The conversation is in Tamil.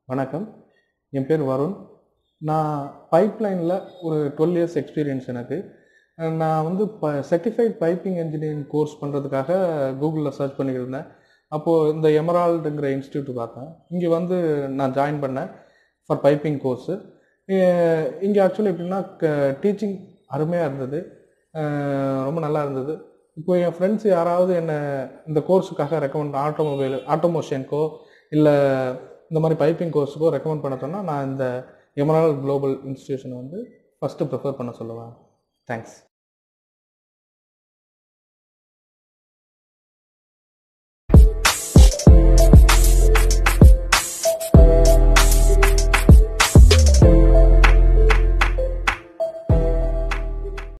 வணக்கம் என் பேர் வருண் நான் பைப்லைனில் ஒரு டுவெல் இயர்ஸ் எக்ஸ்பீரியன்ஸ் எனக்கு அஹ் நான் வந்து ப சர்டிஃபைட் பைப்பிங் இன்ஜினியரிங் கோர்ஸ் பண்ணுறதுக்காக கூகுளில் சர்ச் பண்ணிக்கிட்டு இருந்தேன் அப்போது இந்த எமரால்டுங்கிற இன்ஸ்டியூட் பார்த்தேன் இங்கே வந்து நான் ஜாயின் பண்ணேன் ஃபார் பைப்பிங் கோர்ஸு இங்கே ஆக்சுவலி எப்படின்னா டீச்சிங் அருமையாக இருந்தது அஹ் ரொம்ப நல்லா இருந்தது இப்போ என் ஃப்ரெண்ட்ஸ் யாராவது என்னை இந்த கோர்ஸுக்காக ரெக்கமெண்ட் ஆட்டோமொபைல் ஆட்டோமோஷனுக்கோ இல்லை இந்த மாதிரி பைப்பிங் கோர்ஸுக்கோ ரெக்கமெண்ட் பண்ண சொன்னால் நான் இந்த எமரால் குளோபல் இன்ஸ்டிடியூஷனை வந்து ஃபஸ்ட்டு ப்ரிஃபர் பண்ண சொல்லுவேன் தேங்க்ஸ்